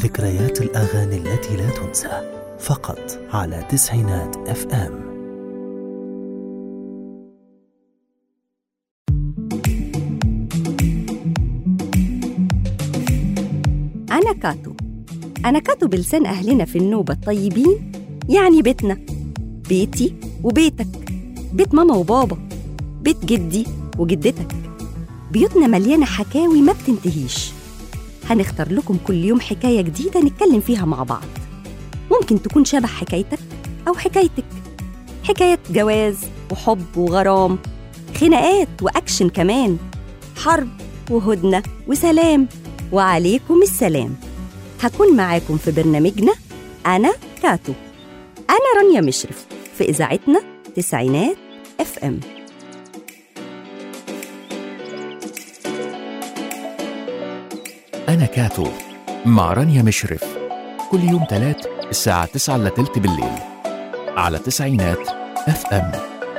ذكريات الأغاني التي لا تنسى فقط على تسعينات اف ام أنا كاتو أنا كاتو بلسان أهلنا في النوبة الطيبين يعني بيتنا بيتي وبيتك بيت ماما وبابا بيت جدي وجدتك بيوتنا مليانة حكاوي ما بتنتهيش هنختار لكم كل يوم حكاية جديدة نتكلم فيها مع بعض ممكن تكون شبه حكايتك أو حكايتك حكاية جواز وحب وغرام خناقات وأكشن كمان حرب وهدنة وسلام وعليكم السلام هكون معاكم في برنامجنا أنا كاتو أنا رانيا مشرف في إذاعتنا تسعينات اف ام أنا كاتو مع رانيا مشرف كل يوم تلات الساعة 9 إلا تلت بالليل على تسعينات اف ام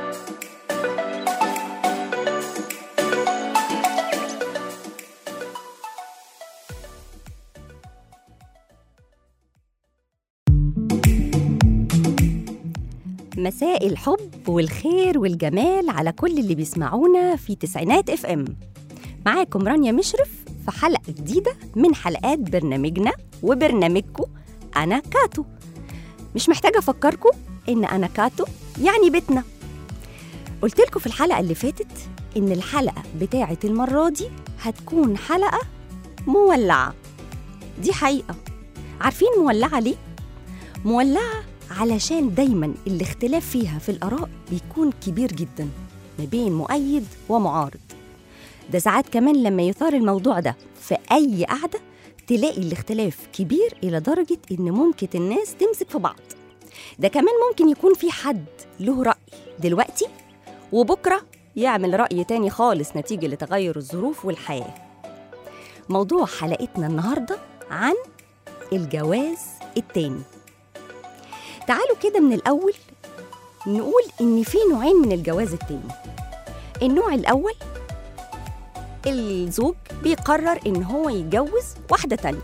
مساء الحب والخير والجمال على كل اللي بيسمعونا في تسعينات اف ام معاكم رانيا مشرف في حلقة جديدة من حلقات برنامجنا وبرنامجكم أنا كاتو مش محتاجة أفكركم إن أنا كاتو يعني بيتنا قلت لكم في الحلقة اللي فاتت إن الحلقة بتاعة المرة دي هتكون حلقة مولعة دي حقيقة عارفين مولعة ليه؟ مولعة علشان دايما الاختلاف فيها في الآراء بيكون كبير جدا ما بين مؤيد ومعارض ده ساعات كمان لما يثار الموضوع ده في أي قعدة تلاقي الاختلاف كبير إلى درجة إن ممكن الناس تمسك في بعض ده كمان ممكن يكون في حد له رأي دلوقتي وبكرة يعمل رأي تاني خالص نتيجة لتغير الظروف والحياة موضوع حلقتنا النهاردة عن الجواز التاني تعالوا كده من الأول نقول إن في نوعين من الجواز التاني النوع الأول الزوج بيقرر إن هو يتجوز واحدة تانية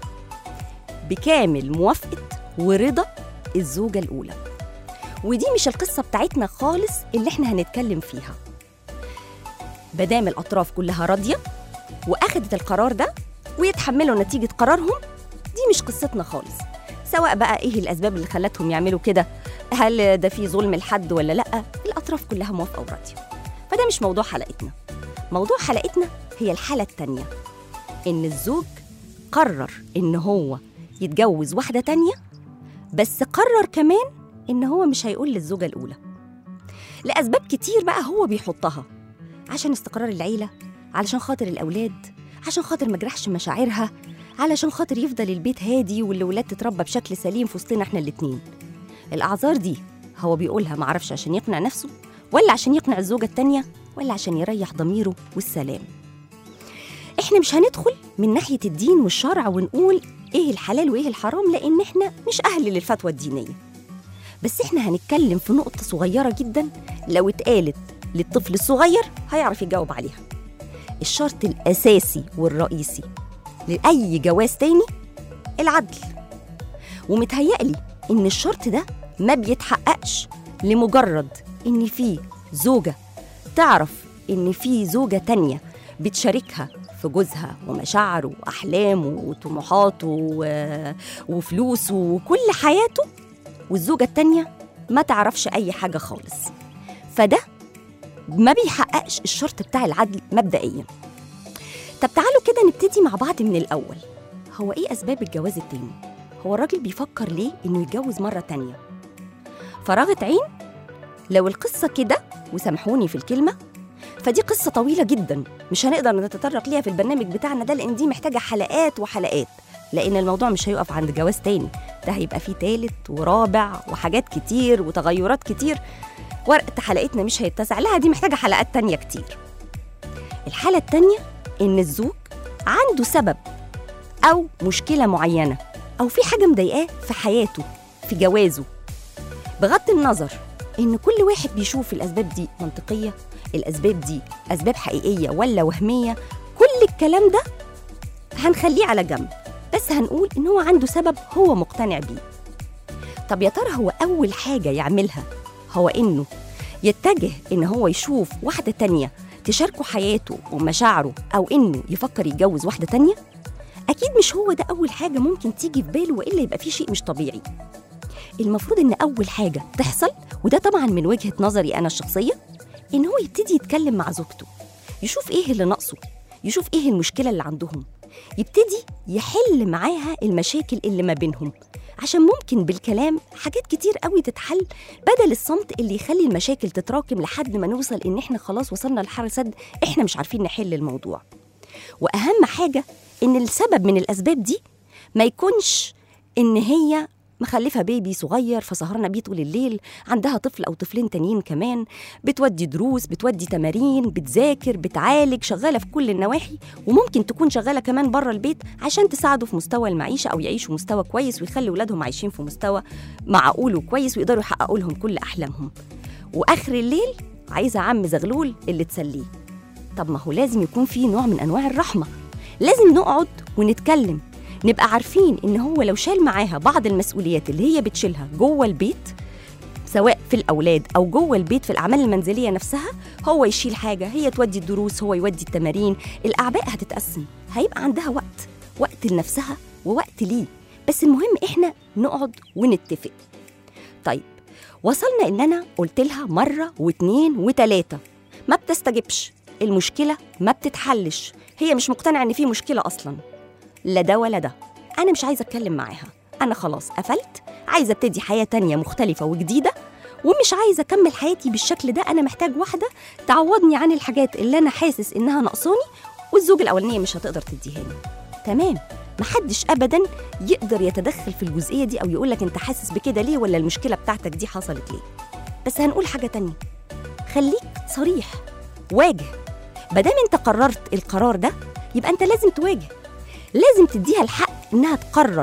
بكامل موافقة ورضا الزوجة الأولى ودي مش القصة بتاعتنا خالص اللي احنا هنتكلم فيها مادام الأطراف كلها راضية وأخدت القرار ده ويتحملوا نتيجة قرارهم دي مش قصتنا خالص سواء بقى ايه الاسباب اللي خلتهم يعملوا كده هل ده في ظلم لحد ولا لا الاطراف كلها موافقه وراضيه فده مش موضوع حلقتنا موضوع حلقتنا هي الحاله التانيه ان الزوج قرر ان هو يتجوز واحده تانيه بس قرر كمان ان هو مش هيقول للزوجه الاولى لاسباب كتير بقى هو بيحطها عشان استقرار العيله علشان خاطر الاولاد عشان خاطر ما جرحش مشاعرها علشان خاطر يفضل البيت هادي والولاد تتربى بشكل سليم في وسطنا احنا الاتنين الأعذار دي هو بيقولها معرفش عشان يقنع نفسه ولا عشان يقنع الزوجة التانية ولا عشان يريح ضميره والسلام احنا مش هندخل من ناحية الدين والشرع ونقول ايه الحلال وايه الحرام لان احنا مش اهل للفتوى الدينية بس احنا هنتكلم في نقطة صغيرة جدا لو اتقالت للطفل الصغير هيعرف يجاوب عليها الشرط الأساسي والرئيسي لأي جواز تاني العدل ومتهيألي إن الشرط ده ما بيتحققش لمجرد إن في زوجة تعرف إن في زوجة تانية بتشاركها في جوزها ومشاعره وأحلامه وطموحاته و... وفلوسه وكل حياته والزوجة التانية ما تعرفش أي حاجة خالص فده ما بيحققش الشرط بتاع العدل مبدئياً طب تعالوا كده نبتدي مع بعض من الأول هو إيه أسباب الجواز التاني؟ هو الراجل بيفكر ليه إنه يتجوز مرة تانية؟ فراغة عين؟ لو القصة كده وسامحوني في الكلمة فدي قصة طويلة جدا مش هنقدر نتطرق ليها في البرنامج بتاعنا ده لأن دي محتاجة حلقات وحلقات لأن الموضوع مش هيقف عند جواز تاني ده هيبقى فيه تالت ورابع وحاجات كتير وتغيرات كتير ورقة حلقتنا مش هيتسع لها دي محتاجة حلقات تانية كتير الحالة التانية إن الزوج عنده سبب أو مشكلة معينة أو في حاجة مضايقاه في حياته في جوازه بغض النظر إن كل واحد بيشوف الأسباب دي منطقية الأسباب دي أسباب حقيقية ولا وهمية كل الكلام ده هنخليه على جنب بس هنقول ان هو عنده سبب هو مقتنع بيه طب يا ترى هو اول حاجه يعملها هو انه يتجه ان هو يشوف واحده تانية تشاركه حياته ومشاعره او انه يفكر يتجوز واحده تانية اكيد مش هو ده اول حاجه ممكن تيجي في باله والا يبقى في شيء مش طبيعي المفروض ان اول حاجه تحصل وده طبعا من وجهه نظري انا الشخصيه ان هو يبتدي يتكلم مع زوجته يشوف ايه اللي ناقصه يشوف ايه المشكله اللي عندهم يبتدي يحل معاها المشاكل اللي ما بينهم عشان ممكن بالكلام حاجات كتير قوي تتحل بدل الصمت اللي يخلي المشاكل تتراكم لحد ما نوصل ان احنا خلاص وصلنا لحر سد احنا مش عارفين نحل الموضوع واهم حاجه ان السبب من الاسباب دي ما يكونش ان هي مخلفة بيبي صغير فسهرنا بيه طول الليل عندها طفل أو طفلين تانيين كمان بتودي دروس بتودي تمارين بتذاكر بتعالج شغالة في كل النواحي وممكن تكون شغالة كمان بره البيت عشان تساعده في مستوى المعيشة أو يعيشوا مستوى كويس ويخلي ولادهم عايشين في مستوى معقول وكويس ويقدروا يحققوا لهم كل أحلامهم وآخر الليل عايزة عم زغلول اللي تسليه طب ما هو لازم يكون في نوع من أنواع الرحمة لازم نقعد ونتكلم نبقى عارفين ان هو لو شال معاها بعض المسؤوليات اللي هي بتشيلها جوه البيت سواء في الاولاد او جوه البيت في الاعمال المنزليه نفسها هو يشيل حاجه هي تودي الدروس هو يودي التمارين الاعباء هتتقسم هيبقى عندها وقت وقت لنفسها ووقت ليه بس المهم احنا نقعد ونتفق طيب وصلنا ان انا قلت لها مره واتنين وتلاته ما بتستجبش المشكله ما بتتحلش هي مش مقتنعه ان في مشكله اصلا لا ده ولا ده انا مش عايزه اتكلم معاها انا خلاص قفلت عايزه ابتدي حياه تانية مختلفه وجديده ومش عايزه اكمل حياتي بالشكل ده انا محتاج واحده تعوضني عن الحاجات اللي انا حاسس انها ناقصاني والزوج الاولانيه مش هتقدر تديها لي تمام محدش ابدا يقدر يتدخل في الجزئيه دي او يقول لك انت حاسس بكده ليه ولا المشكله بتاعتك دي حصلت ليه بس هنقول حاجه تانية خليك صريح واجه مادام انت قررت القرار ده يبقى انت لازم تواجه لازم تديها الحق انها تقرر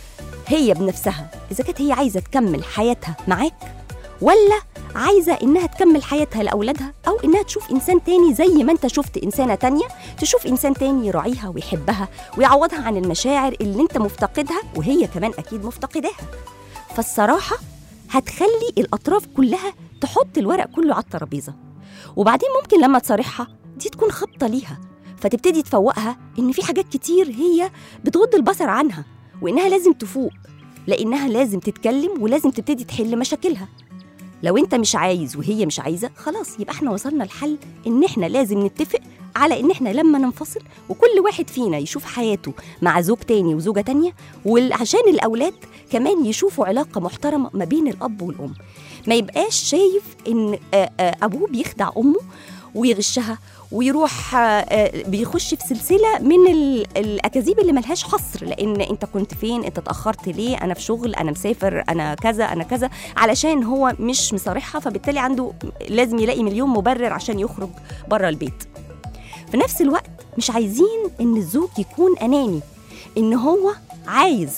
هي بنفسها اذا كانت هي عايزه تكمل حياتها معاك ولا عايزه انها تكمل حياتها لاولادها او انها تشوف انسان تاني زي ما انت شفت انسانه تانيه تشوف انسان تاني يراعيها ويحبها ويعوضها عن المشاعر اللي انت مفتقدها وهي كمان اكيد مفتقداها فالصراحه هتخلي الاطراف كلها تحط الورق كله على الترابيزه وبعدين ممكن لما تصارحها دي تكون خبطه ليها فتبتدي تفوقها ان في حاجات كتير هي بتغض البصر عنها وانها لازم تفوق لانها لازم تتكلم ولازم تبتدي تحل مشاكلها لو انت مش عايز وهي مش عايزه خلاص يبقى احنا وصلنا لحل ان احنا لازم نتفق على ان احنا لما ننفصل وكل واحد فينا يشوف حياته مع زوج تاني وزوجه تانيه وعشان الاولاد كمان يشوفوا علاقه محترمه ما بين الاب والام ما يبقاش شايف ان آه، آه، ابوه بيخدع امه ويغشها ويروح آه، آه، بيخش في سلسله من ال- الاكاذيب اللي ملهاش حصر لان انت كنت فين انت اتاخرت ليه انا في شغل انا مسافر انا كذا انا كذا علشان هو مش مصارحها فبالتالي عنده لازم يلاقي مليون مبرر عشان يخرج بره البيت في نفس الوقت مش عايزين ان الزوج يكون اناني ان هو عايز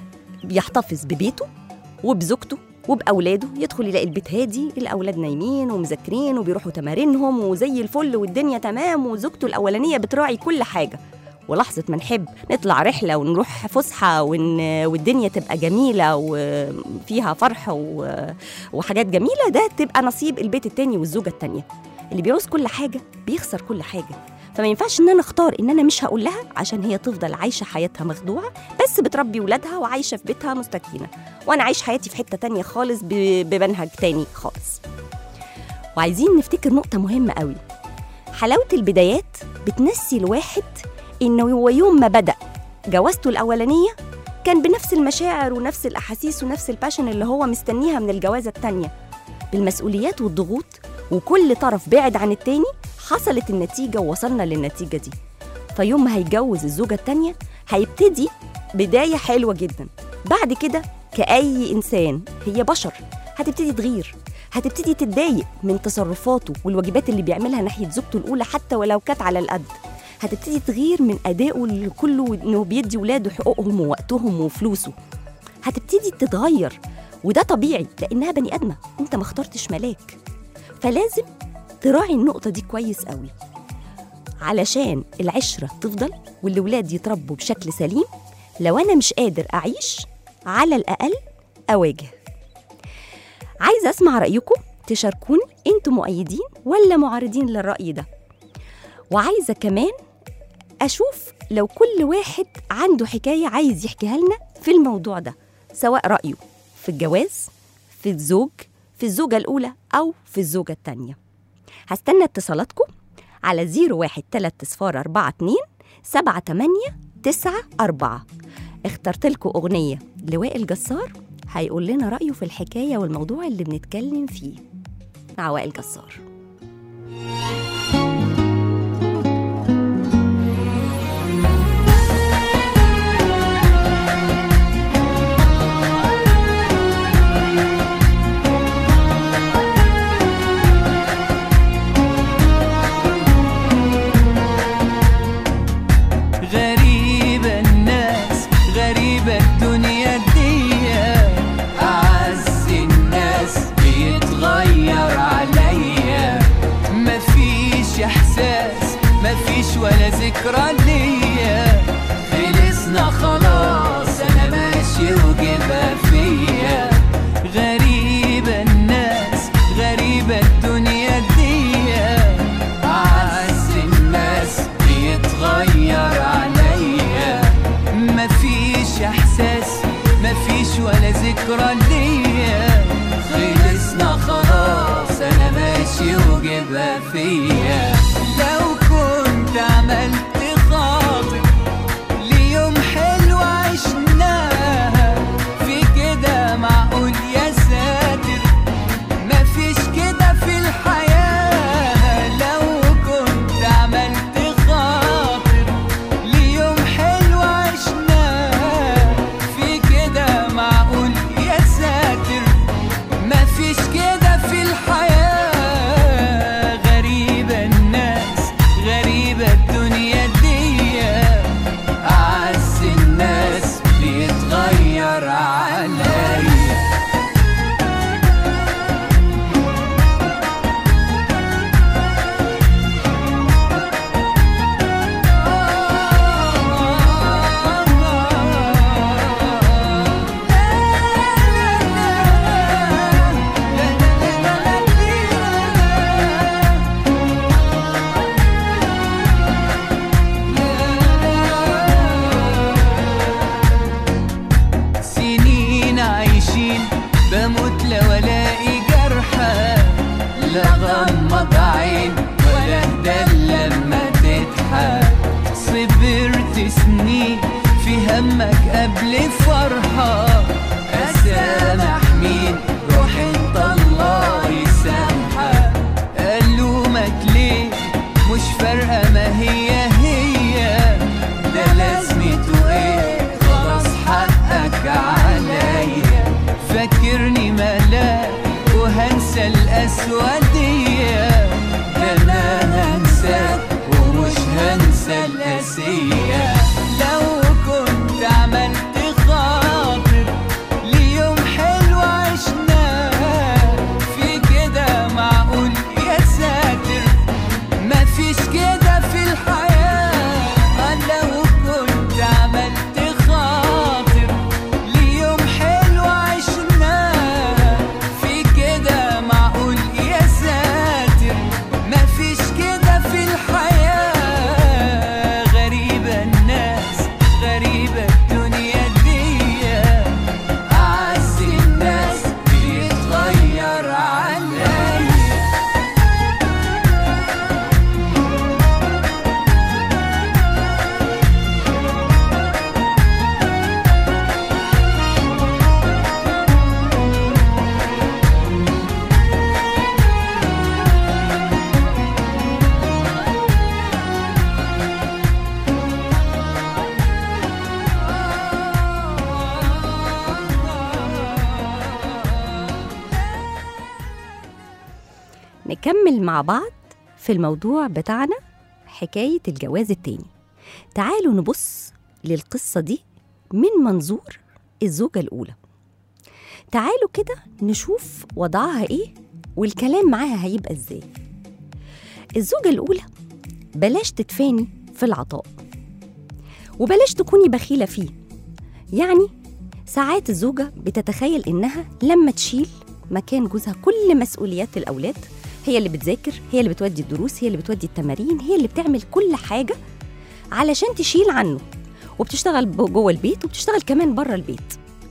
بيحتفظ ببيته وبزوجته وبأولاده يدخل يلاقي البيت هادي الأولاد نايمين ومذاكرين وبيروحوا تمارينهم وزي الفل والدنيا تمام وزوجته الأولانية بتراعي كل حاجة ولحظة ما نحب نطلع رحلة ونروح فسحة ون... والدنيا تبقى جميلة وفيها فرح و... وحاجات جميلة ده تبقى نصيب البيت التاني والزوجة التانية اللي بيعوز كل حاجة بيخسر كل حاجة فما ينفعش ان انا اختار ان انا مش هقول لها عشان هي تفضل عايشه حياتها مخدوعه بس بتربي ولادها وعايشه في بيتها مستكينه وانا عايش حياتي في حته تانية خالص ب- بمنهج تاني خالص وعايزين نفتكر نقطه مهمه قوي حلاوه البدايات بتنسي الواحد انه هو يوم ما بدا جوازته الاولانيه كان بنفس المشاعر ونفس الاحاسيس ونفس الباشن اللي هو مستنيها من الجوازه التانيه بالمسؤوليات والضغوط وكل طرف بعد عن التاني حصلت النتيجة ووصلنا للنتيجة دي فيوم ما هيتجوز الزوجة التانية هيبتدي بداية حلوة جدا بعد كده كأي إنسان هي بشر هتبتدي تغير هتبتدي تتضايق من تصرفاته والواجبات اللي بيعملها ناحية زوجته الأولى حتى ولو كانت على القد هتبتدي تغير من أدائه اللي كله إنه بيدي ولاده حقوقهم ووقتهم وفلوسه هتبتدي تتغير وده طبيعي لأنها بني آدمة أنت ما اخترتش ملاك فلازم تراعي النقطة دي كويس قوي علشان العشرة تفضل والولاد يتربوا بشكل سليم لو أنا مش قادر أعيش على الأقل أواجه عايزة أسمع رأيكم تشاركوني أنتوا مؤيدين ولا معارضين للرأي ده وعايزة كمان أشوف لو كل واحد عنده حكاية عايز يحكيها لنا في الموضوع ده سواء رأيه في الجواز في الزوج في الزوجة الأولى أو في الزوجة التانية هستنى اتصالاتكم على 01 3 صفار 4 2 7 8 9 4 اخترت لكم أغنية لوائل جسار هيقول لنا رأيه في الحكاية والموضوع اللي بنتكلم فيه مع وائل جسار غريبة الناس غريبة الدنيا دي أعز الناس بيتغير عليا مفيش إحساس مفيش ولا ذكرى ليا خلصنا خلاص أنا ماشي وجبها فيا غريبة الناس غريبة الدنيا دي أعز الناس بيتغير عليا مفيش إحساس مفيش ولا ذكرى ليا خلصنا خلاص أنا ماشي وجبها فيا لو كنت عملت خاطر ليوم حلو عشناها في كده معقول يا ساتر مفيش كده في الحياة لو كنت عملت خاطر ليوم حلو عشناه في كده معقول يا ساتر مفيش كده في الحياة غريبة الناس غريبة الدنيا دي أعز الناس بيتغير عليا سنين عايشين بموت لو الاقي جرحى لا غمض عين ولا اهدى لما تضحك صبرت سنين في همك قبل فرحة أسامح مين روح انت الله يسامحك ألومك ليه مش فارقة ما هي هي ده لازمته ايه خلاص حقك عليا فاكرني ملاك وهنسى الأسودية ده أنا هنساك ومش هنسى القاسية لو كنت عملت خاطر ليوم حلو عشناه في كده معقول يا ساتر مفيش كده في الحياة لو كنت عملت خاطر ليوم حلو عشناه في كده معقول يا ساتر مفيش كده في الحياة غريبة الناس غريبة الدنيا دي أعز الناس بيتغير عليا نكمل مع بعض في الموضوع بتاعنا حكاية الجواز التاني تعالوا نبص للقصة دي من منظور الزوجة الأولى تعالوا كده نشوف وضعها إيه والكلام معاها هيبقى إزاي الزوجة الأولى بلاش تتفاني في العطاء وبلاش تكوني بخيلة فيه يعني ساعات الزوجة بتتخيل إنها لما تشيل مكان جوزها كل مسؤوليات الأولاد هي اللي بتذاكر هي اللي بتودي الدروس هي اللي بتودي التمارين هي اللي بتعمل كل حاجة علشان تشيل عنه وبتشتغل ب- جوه البيت وبتشتغل كمان بره البيت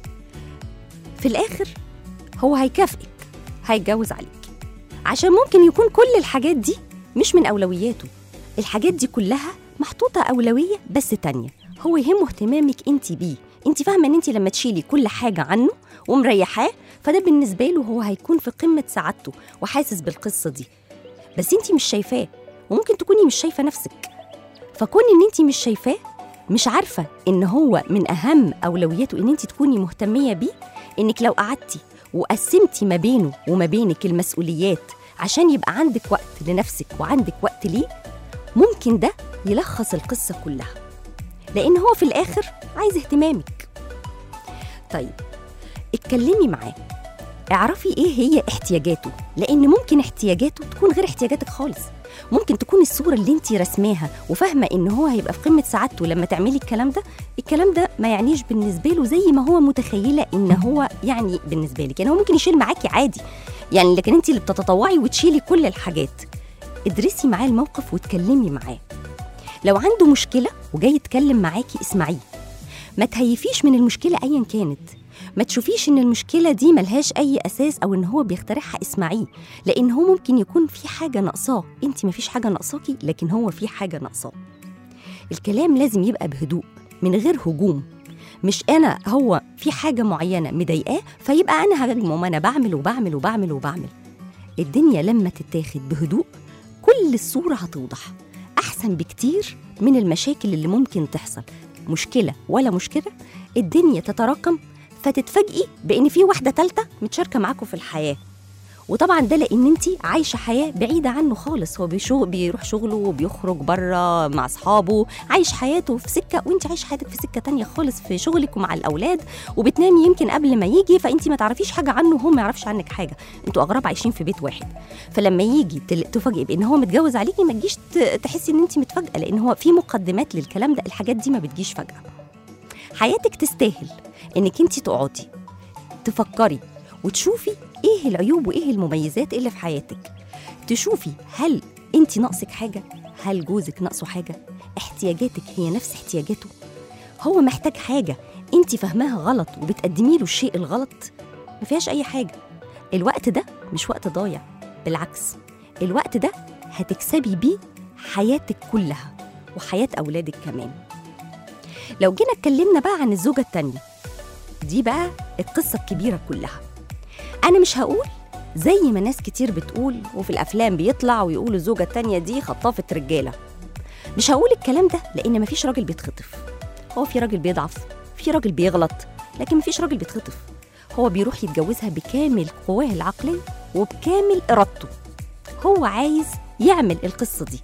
في الآخر هو هيكافئك هيتجوز عليك عشان ممكن يكون كل الحاجات دي مش من أولوياته الحاجات دي كلها محطوطة أولوية بس تانية هو يهمه اهتمامك انت بيه انت فاهمة ان انت لما تشيلي كل حاجة عنه ومريحاه فده بالنسبة له هو هيكون في قمة سعادته وحاسس بالقصة دي بس انت مش شايفاه وممكن تكوني مش شايفة نفسك فكون ان انت مش شايفاه مش عارفة ان هو من اهم اولوياته ان انت تكوني مهتمية بيه انك لو قعدتي وقسمتي ما بينه وما بينك المسؤوليات عشان يبقى عندك وقت لنفسك وعندك وقت ليه ممكن ده يلخص القصة كلها لأن هو في الآخر عايز اهتمامك طيب اتكلمي معاه اعرفي ايه هي احتياجاته لان ممكن احتياجاته تكون غير احتياجاتك خالص ممكن تكون الصوره اللي انت رسماها وفاهمه ان هو هيبقى في قمه سعادته لما تعملي الكلام ده الكلام ده ما يعنيش بالنسبه له زي ما هو متخيله ان هو يعني بالنسبه لك يعني هو ممكن يشيل معاكي عادي يعني لكن انت اللي بتتطوعي وتشيلي كل الحاجات ادرسي معاه الموقف واتكلمي معاه لو عنده مشكله وجاي يتكلم معاكي اسمعيه ما تهيفيش من المشكله ايا كانت ما تشوفيش ان المشكله دي ملهاش اي اساس او ان هو بيقترحها اسمعيه لان هو ممكن يكون في حاجه ناقصاه انت ما فيش حاجه ناقصاكي لكن هو في حاجه ناقصاه الكلام لازم يبقى بهدوء من غير هجوم مش انا هو في حاجه معينه مضايقاه فيبقى انا هاجمه ما انا بعمل وبعمل وبعمل وبعمل الدنيا لما تتاخد بهدوء كل الصوره هتوضح احسن بكتير من المشاكل اللي ممكن تحصل مشكله ولا مشكله الدنيا تتراكم فتتفاجئي بان في واحده ثالثه متشاركه معاكم في الحياه وطبعا ده لان انت عايشه حياه بعيده عنه خالص هو بيشغل بيروح شغله وبيخرج بره مع اصحابه عايش حياته في سكه وانت عايش حياتك في سكه تانية خالص في شغلك ومع الاولاد وبتنامي يمكن قبل ما يجي فانت ما تعرفيش حاجه عنه وهو ما يعرفش عنك حاجه انتوا اغراب عايشين في بيت واحد فلما يجي تل- تفاجئي بان هو متجوز عليكي ما تجيش ت- تحسي ان انت متفاجئه لان هو في مقدمات للكلام ده الحاجات دي ما بتجيش فجاه حياتك تستاهل انك انت تقعدي تفكري وتشوفي ايه العيوب وايه المميزات اللي في حياتك تشوفي هل انت ناقصك حاجه هل جوزك ناقصه حاجه احتياجاتك هي نفس احتياجاته هو محتاج حاجه انت فاهماها غلط وبتقدمي له الشيء الغلط ما فيهاش اي حاجه الوقت ده مش وقت ضايع بالعكس الوقت ده هتكسبي بيه حياتك كلها وحياه اولادك كمان لو جينا اتكلمنا بقى عن الزوجه التانيه دي بقى القصة الكبيرة كلها أنا مش هقول زي ما ناس كتير بتقول وفي الأفلام بيطلع ويقولوا الزوجة التانية دي خطافة رجالة مش هقول الكلام ده لأن مفيش راجل بيتخطف هو في راجل بيضعف في راجل بيغلط لكن مفيش راجل بيتخطف هو بيروح يتجوزها بكامل قواه العقلية وبكامل إرادته هو عايز يعمل القصة دي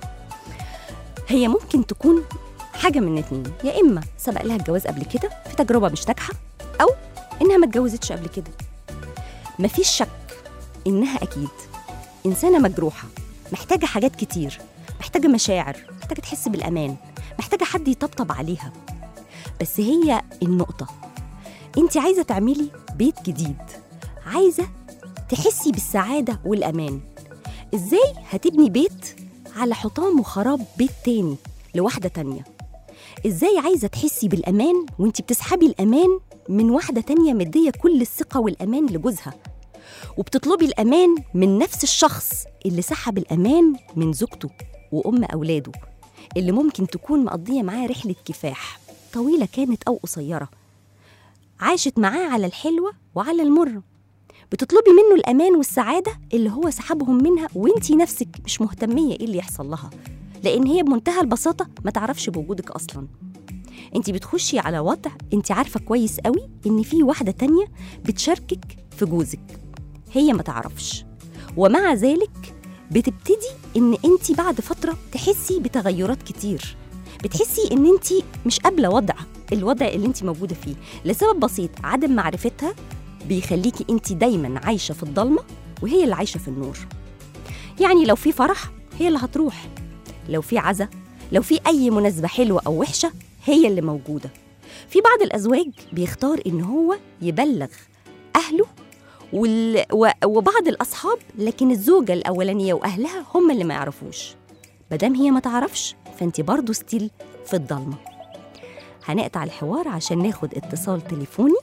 هي ممكن تكون حاجة من اتنين يا إما سبق لها الجواز قبل كده في تجربة مش ناجحة أو إنها ما اتجوزتش قبل كده مفيش شك إنها أكيد إنسانة مجروحة محتاجة حاجات كتير محتاجة مشاعر محتاجة تحس بالأمان محتاجة حد يطبطب عليها بس هي النقطة أنت عايزة تعملي بيت جديد عايزة تحسي بالسعادة والأمان إزاي هتبني بيت على حطام وخراب بيت تاني لواحدة تانية ازاي عايزه تحسي بالامان وانت بتسحبي الامان من واحده تانية مديه كل الثقه والامان لجوزها وبتطلبي الامان من نفس الشخص اللي سحب الامان من زوجته وام اولاده اللي ممكن تكون مقضيه معاه رحله كفاح طويله كانت او قصيره عاشت معاه على الحلوه وعلى المره بتطلبي منه الامان والسعاده اللي هو سحبهم منها وانتي نفسك مش مهتميه ايه اللي يحصل لها لان هي بمنتهى البساطه ما تعرفش بوجودك اصلا انت بتخشي على وضع انت عارفه كويس قوي ان في واحده تانية بتشاركك في جوزك هي ما تعرفش ومع ذلك بتبتدي ان انت بعد فتره تحسي بتغيرات كتير بتحسي ان انت مش قابله وضع الوضع اللي انت موجوده فيه لسبب بسيط عدم معرفتها بيخليكي انت دايما عايشه في الضلمه وهي اللي عايشه في النور يعني لو في فرح هي اللي هتروح لو في عزا لو في أي مناسبة حلوة أو وحشة هي اللي موجودة في بعض الازواج بيختار ان هو يبلغ اهله وال... و... وبعض الاصحاب لكن الزوجه الاولانيه واهلها هم اللي ما يعرفوش مادام هي ما تعرفش فانت برضو ستيل في الضلمه هنقطع الحوار عشان ناخد اتصال تليفوني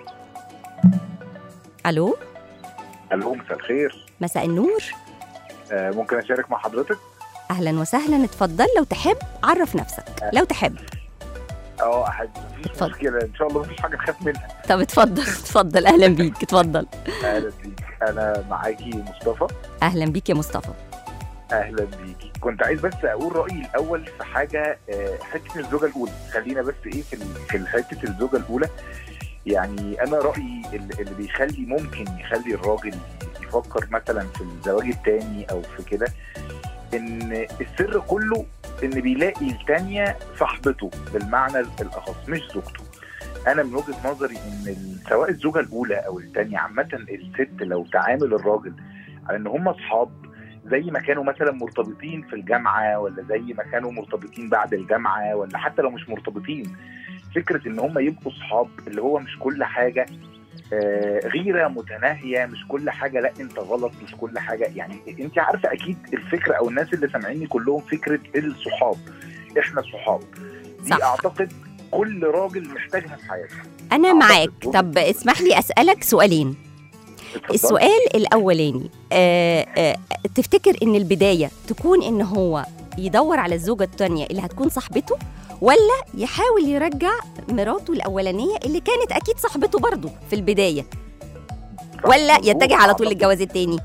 الو الو مساء الخير مساء النور آه ممكن اشارك مع حضرتك اهلا وسهلا اتفضل لو تحب عرف نفسك لو تحب اه احب مفيش اتفضل. مشكله ان شاء الله مفيش حاجه تخاف منها طب اتفضل اتفضل اهلا بيك اتفضل اهلا بيك انا معاكي مصطفى اهلا بيك يا مصطفى اهلا بيكي كنت عايز بس اقول رايي الاول في حاجه آه، حته الزوجه الاولى خلينا بس ايه في ال- في حته الزوجه الاولى يعني انا رايي اللي اللي بيخلي ممكن يخلي الراجل يفكر مثلا في الزواج الثاني او في كده ان السر كله ان بيلاقي الثانيه صاحبته بالمعنى الاخص مش زوجته انا من وجهه نظري ان ال- سواء الزوجه الاولى او الثانيه عامه الست لو تعامل الراجل على ان هم اصحاب زي ما كانوا مثلا مرتبطين في الجامعه ولا زي ما كانوا مرتبطين بعد الجامعه ولا حتى لو مش مرتبطين فكره ان هم يبقوا اصحاب اللي هو مش كل حاجه آه، غيره متناهيه مش كل حاجه لا انت غلط مش كل حاجه يعني انت عارفه اكيد الفكره او الناس اللي سامعيني كلهم فكره الصحاب احنا صحاب دي صح. اعتقد كل راجل محتاجها في حياته انا أعتقد معاك دول- طب اسمح لي اسالك سؤالين اتفضل. السؤال الاولاني آه آه تفتكر ان البدايه تكون ان هو يدور على الزوجه الثانيه اللي هتكون صاحبته ولا يحاول يرجع مراته الاولانيه اللي كانت اكيد صاحبته برضه في البدايه ولا مظبوط. يتجه على طول أعتقد- للجواز التاني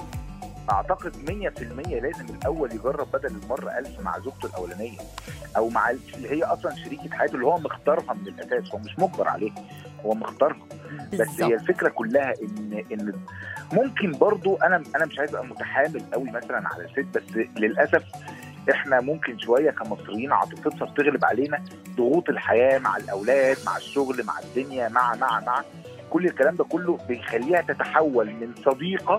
اعتقد 100% لازم الاول يجرب بدل المره ألف مع زوجته الاولانيه او مع اللي هي اصلا شريكه حياته اللي هو مختارها من الاساس هو مش مجبر عليها هو مختارها بس هي بالظبط الفكره كلها ان ان ممكن برضو انا انا مش عايز ابقى متحامل قوي مثلا على الست بس للاسف احنا ممكن شويه كمصريين عاطفتنا بتغلب علينا ضغوط الحياه مع الاولاد مع الشغل مع الدنيا مع مع مع كل الكلام ده كله بيخليها تتحول من صديقه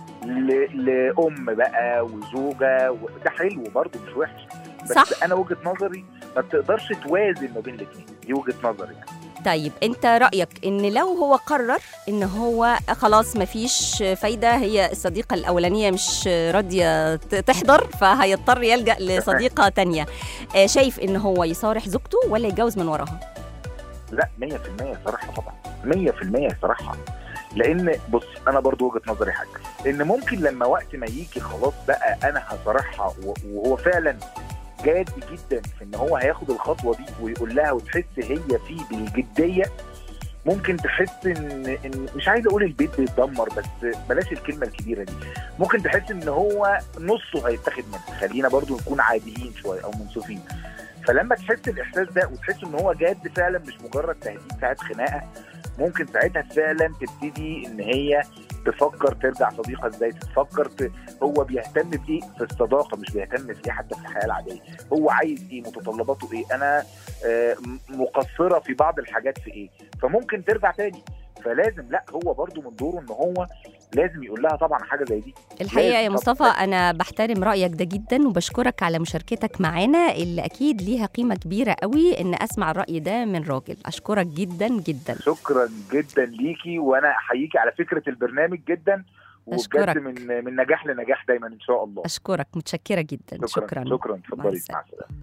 ل- لام بقى وزوجه وده حلو برضه مش وحش بس صح انا وجهه نظري ما بتقدرش توازن ما بين الاثنين دي وجهه نظري يعني. طيب انت رايك ان لو هو قرر ان هو خلاص مفيش فايده هي الصديقه الاولانيه مش راضيه ت- تحضر فهيضطر يلجا لصديقه تانية آه، شايف ان هو يصارح زوجته ولا يتجوز من وراها لا 100% صراحه طبعا 100% صراحه لان بص انا برضو وجهه نظري حاجه ان ممكن لما وقت ما يجي خلاص بقى انا هصارحها و- وهو فعلا جاد جدا في ان هو هياخد الخطوه دي ويقول لها وتحس هي فيه بالجديه ممكن تحس ان ان مش عايز اقول البيت بيتدمر بس بلاش الكلمه الكبيره دي ممكن تحس ان هو نصه هيتاخد منها خلينا برضو نكون عاديين شويه او منصفين فلما تحس الاحساس ده وتحس ان هو جاد فعلا مش مجرد تهديد ساعه خناقه ممكن ساعتها فعلا تبتدي ان هي تفكر ترجع صديقه ازاي تفكر ت... هو بيهتم بايه في الصداقه مش بيهتم في ايه حتى في الحياه العاديه هو عايز ايه متطلباته ايه انا آه، م- مقصره في بعض الحاجات في ايه فممكن ترجع تاني فلازم لا هو برضو من دوره ان هو لازم يقول لها طبعا حاجه زي دي الحقيقه يا لازم. مصطفى انا بحترم رايك ده جدا وبشكرك على مشاركتك معانا اللي اكيد ليها قيمه كبيره قوي ان اسمع الراي ده من راجل اشكرك جدا جدا شكرا جدا ليكي وانا احييكي على فكره البرنامج جدا أشكرك. وبجد من من نجاح لنجاح دايما ان شاء الله اشكرك متشكره جدا شكرا شكرا, شكرا اتفضلي السلامة. مع السلامه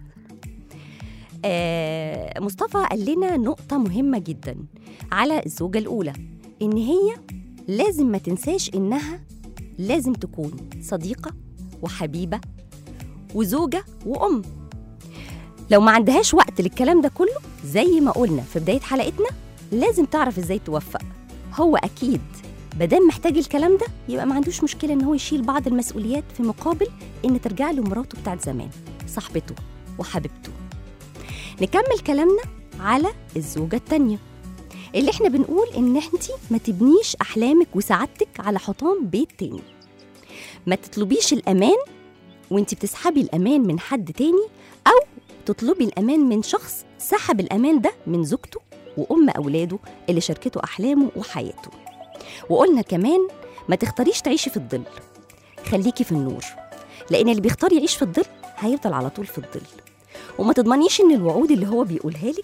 آه مصطفى قال لنا نقطة مهمة جدا على الزوجة الأولى إن هي لازم ما تنساش إنها لازم تكون صديقة وحبيبة وزوجة وأم لو ما عندهاش وقت للكلام ده كله زي ما قلنا في بداية حلقتنا لازم تعرف إزاي توفق هو أكيد مادام محتاج الكلام ده يبقى ما عندوش مشكلة إن هو يشيل بعض المسؤوليات في مقابل إن ترجع له مراته بتاعت زمان صاحبته وحبيبته نكمل كلامنا على الزوجة التانية اللي احنا بنقول ان انت ما تبنيش احلامك وسعادتك على حطام بيت تاني ما تطلبيش الامان وانت بتسحبي الامان من حد تاني او تطلبي الامان من شخص سحب الامان ده من زوجته وام اولاده اللي شاركته احلامه وحياته وقلنا كمان ما تختاريش تعيشي في الظل خليكي في النور لان اللي بيختار يعيش في الظل هيفضل على طول في الظل وما تضمنيش ان الوعود اللي هو بيقولها لك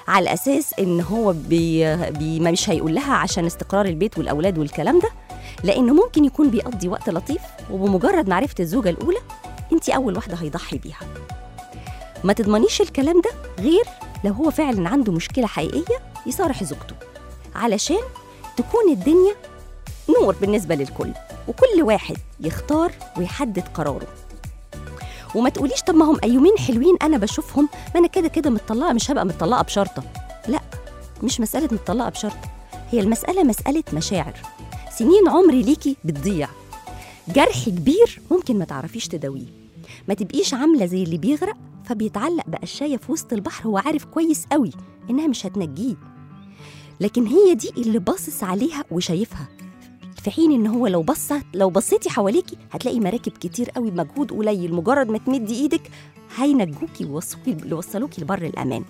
على اساس ان هو بي بي ما مش هيقول لها عشان استقرار البيت والاولاد والكلام ده لانه ممكن يكون بيقضي وقت لطيف وبمجرد معرفه الزوجه الاولى انت اول واحده هيضحي بيها ما تضمنيش الكلام ده غير لو هو فعلا عنده مشكله حقيقيه يصارح زوجته علشان تكون الدنيا نور بالنسبه للكل وكل واحد يختار ويحدد قراره وما تقوليش طب ما هم ايومين حلوين انا بشوفهم ما انا كده كده متطلقه مش هبقى متطلقه بشرطه لا مش مساله متطلقه بشرطه هي المساله مساله مشاعر سنين عمري ليكي بتضيع جرح كبير ممكن ما تعرفيش تداويه ما تبقيش عامله زي اللي بيغرق فبيتعلق بقشايه في وسط البحر هو عارف كويس قوي انها مش هتنجيه لكن هي دي اللي باصص عليها وشايفها في حين ان هو لو بص لو بصيتي حواليكي هتلاقي مراكب كتير قوي بمجهود قليل مجرد ما تمدي ايدك هينجوكي ويوصلوكي يوصلوكي لبر الامان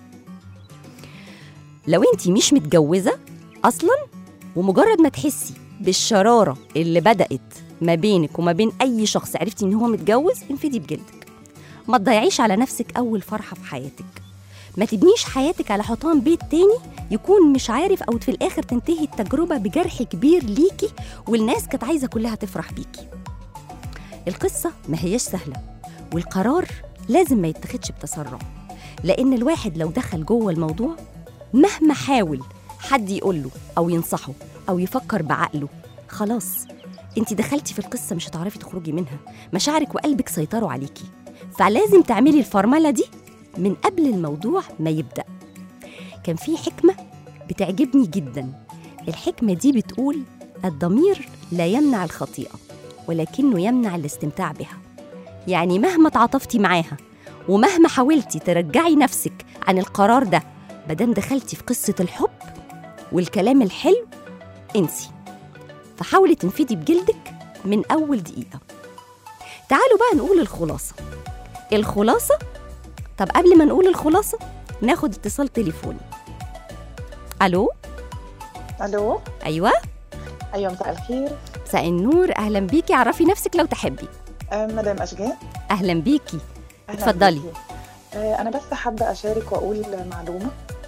لو انت مش متجوزه اصلا ومجرد ما تحسي بالشراره اللي بدات ما بينك وما بين اي شخص عرفتي ان هو متجوز انفدي بجلدك ما تضيعيش على نفسك اول فرحه في حياتك ما تبنيش حياتك على حيطان بيت تاني يكون مش عارف او في الاخر تنتهي التجربه بجرح كبير ليكي والناس كانت عايزه كلها تفرح بيكي القصه ما هياش سهله والقرار لازم ما يتخدش بتسرع لان الواحد لو دخل جوه الموضوع مهما حاول حد يقوله او ينصحه او يفكر بعقله خلاص انت دخلتي في القصه مش هتعرفي تخرجي منها مشاعرك وقلبك سيطروا عليكي فلازم تعملي الفرمله دي من قبل الموضوع ما يبدا كان في حكمه بتعجبني جدا الحكمه دي بتقول الضمير لا يمنع الخطيئه ولكنه يمنع الاستمتاع بها يعني مهما تعاطفتي معاها ومهما حاولتي ترجعي نفسك عن القرار ده مادام دخلتي في قصه الحب والكلام الحلو انسي فحاولي تنفدي بجلدك من اول دقيقه تعالوا بقى نقول الخلاصه الخلاصه طب قبل ما نقول الخلاصه ناخد اتصال تليفوني الو الو ايوه ايوه مساء الخير مساء النور اهلا بيكي عرفي نفسك لو تحبي آه، مدام اشجان اهلا بيكي أهلاً اتفضلي. بيكي. آه، انا بس حابه اشارك واقول معلومه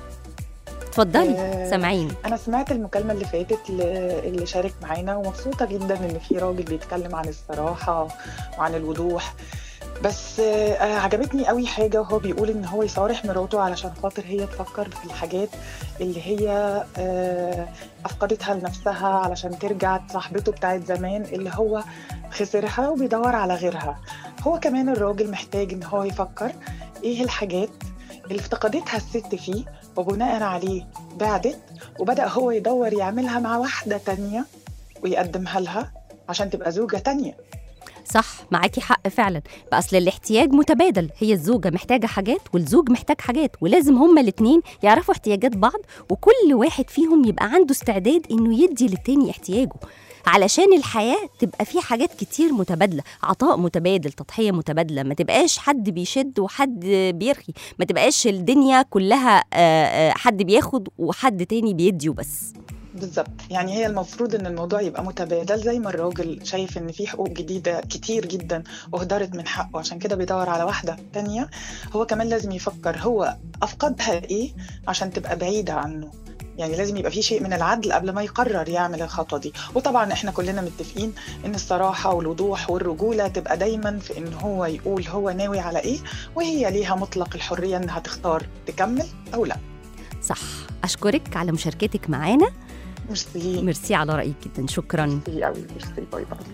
اتفضلي آه، سامعيني انا سمعت المكالمه اللي فاتت ل- اللي شارك معانا ومبسوطه جدا ان في راجل بيتكلم عن الصراحه وعن الوضوح بس آه، عجبتني قوي حاجه وهو بيقول ان هو يصارح مراته علشان خاطر هي تفكر في الحاجات اللي هي آه، افقدتها لنفسها علشان ترجع صاحبته بتاعت زمان اللي هو خسرها وبيدور على غيرها هو كمان الراجل محتاج ان هو يفكر ايه الحاجات اللي افتقدتها الست فيه وبناء عليه بعدت وبدأ هو يدور يعملها مع واحدة تانية ويقدمها لها عشان تبقى زوجة تانية صح معاكي حق فعلا بقى اصل الاحتياج متبادل هي الزوجه محتاجه حاجات والزوج محتاج حاجات ولازم هما الاتنين يعرفوا احتياجات بعض وكل واحد فيهم يبقى عنده استعداد انه يدي للتاني احتياجه علشان الحياه تبقى في حاجات كتير متبادله عطاء متبادل تضحيه متبادله ما تبقاش حد بيشد وحد بيرخي ما تبقاش الدنيا كلها آه، آه، حد بياخد وحد تاني بيدي وبس بالظبط يعني هي المفروض ان الموضوع يبقى متبادل زي ما الراجل شايف ان في حقوق جديدة كتير جدا وهدرت من حقه عشان كده بيدور على واحدة تانية هو كمان لازم يفكر هو أفقدها ايه عشان تبقى بعيدة عنه يعني لازم يبقى في شيء من العدل قبل ما يقرر يعمل الخطوة دي وطبعا احنا كلنا متفقين ان الصراحة والوضوح والرجولة تبقى دايما في ان هو يقول هو ناوي على ايه وهي ليها مطلق الحرية انها تختار تكمل او لا صح اشكرك على مشاركتك معانا ميرسي ميرسي على رايك جدا شكرا ميرسي قوي ميرسي باي باي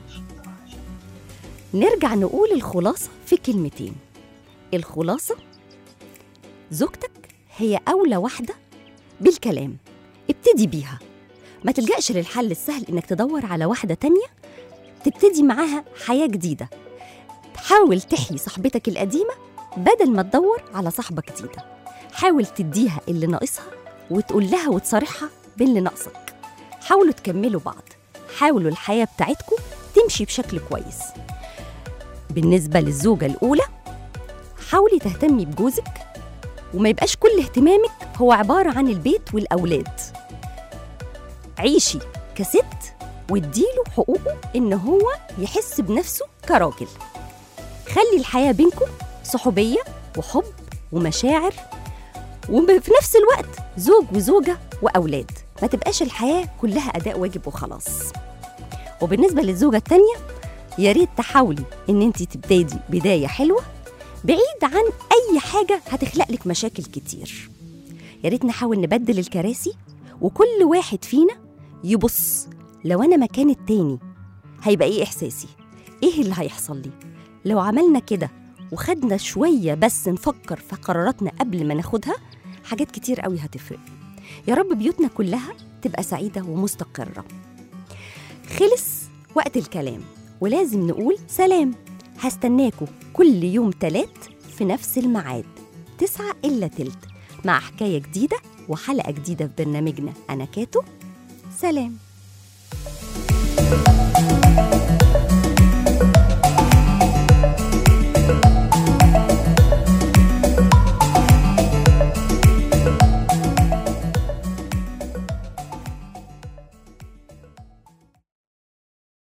نرجع نقول الخلاصة في كلمتين الخلاصة زوجتك هي أولى واحدة بالكلام ابتدي بيها ما تلجأش للحل السهل إنك تدور على واحدة تانية تبتدي معاها حياة جديدة حاول تحيي صاحبتك القديمة بدل ما تدور على صاحبة جديدة حاول تديها اللي ناقصها وتقول لها وتصارحها باللي ناقصك حاولوا تكملوا بعض حاولوا الحياة بتاعتكم تمشي بشكل كويس بالنسبة للزوجة الأولى حاولي تهتمي بجوزك وما يبقاش كل اهتمامك هو عبارة عن البيت والأولاد عيشي كست واديله حقوقه إن هو يحس بنفسه كراجل خلي الحياة بينكم صحوبية وحب ومشاعر وفي نفس الوقت زوج وزوجة وأولاد ما تبقاش الحياة كلها أداء واجب وخلاص وبالنسبة للزوجة التانية يا ريت تحاولي إن أنت تبتدي بداية حلوة بعيد عن أي حاجة هتخلق لك مشاكل كتير يا ريت نحاول نبدل الكراسي وكل واحد فينا يبص لو أنا مكان التاني هيبقى إيه إحساسي؟ إيه اللي هيحصل لي؟ لو عملنا كده وخدنا شوية بس نفكر في قراراتنا قبل ما ناخدها حاجات كتير قوي هتفرق يا رب بيوتنا كلها تبقى سعيدة ومستقرة خلص وقت الكلام ولازم نقول سلام هستناكوا كل يوم تلات في نفس الميعاد تسعة إلا تلت مع حكاية جديدة وحلقة جديدة في برنامجنا أنا كاتو سلام